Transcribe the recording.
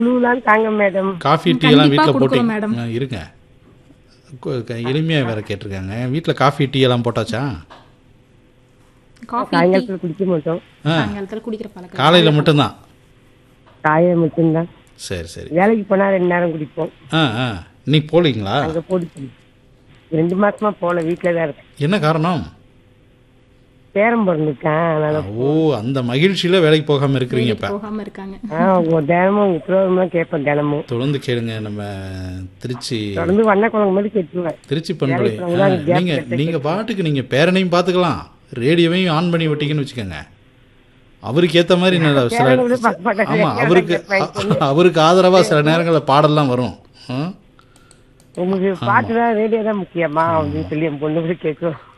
குழுலாம் தாங்க madam coffee tea எல்லாம் கண்டிப்பா வீட்டில் போட்டு கொடுக்குறோம் மேடம். ஆ, இருங்க கு- க- எளிமையா வேற கேட்டிருக்காங்க வீட்டில் காஃபி டீ எல்லாம் போட்டாச்சா காஃபி சாயங்காலத்தில் குடிக்க மாட்டோம் ஆ சாயங்காலத்தில் குடிக்கிற பழக்கம் காலையில் மட்டும்தான் காய மட்டும்தான் சரி சரி வேலைக்கு போனா ரெண்டு நேரம் குடிப்போம் ஆ ஆ இன்னைக்கு போகலீங்களா அங்க போட்டு ரெண்டு மாசமா போல வீட்டுல தான் இருக்கேன் என்ன காரணம் பேரம் பிறந்திருக்கேன் அதனால ஓ அந்த மகிழ்ச்சியில வேலைக்கு போகாம இருக்கிறீங்க இப்ப போகாம இருக்காங்க ஆ, உங்க தினமும் உங்க ப்ரோக்ராம் கேட்பேன் தினமும் தொடர்ந்து கேளுங்க நம்ம திருச்சி தொடர்ந்து வண்ண குழம்பு மாதிரி கேட்டுருவேன் திருச்சி பண்பலை வேலைக்கு போறவங்க தான் gap நீங்க கிடைக்கும். நீங்க பாட்டுக்கு நீங்க பேரனையும் பார்த்துக்கலாம் ரேடியோவையும் ஆன் பண்ணி விட்டீங்கன்னு வச்சுக்கோங்க அவருக்கு ஏத்த மாதிரி நல்ல சில பேரனை கூட பார்க்க மாட்டேன். ஆமா பேரனை அவருக்கு கேட்பேன். அவருக்கு ஆதரவா சில நேரங்களில் பாடல்லாம் வரும் ஆ? உங்களுக்கு பாட்டு தான் ரேடியோ தான் முக்கியமா அப்படின்னு சொல்லி என் பொண்ணு கூட கேட்கும்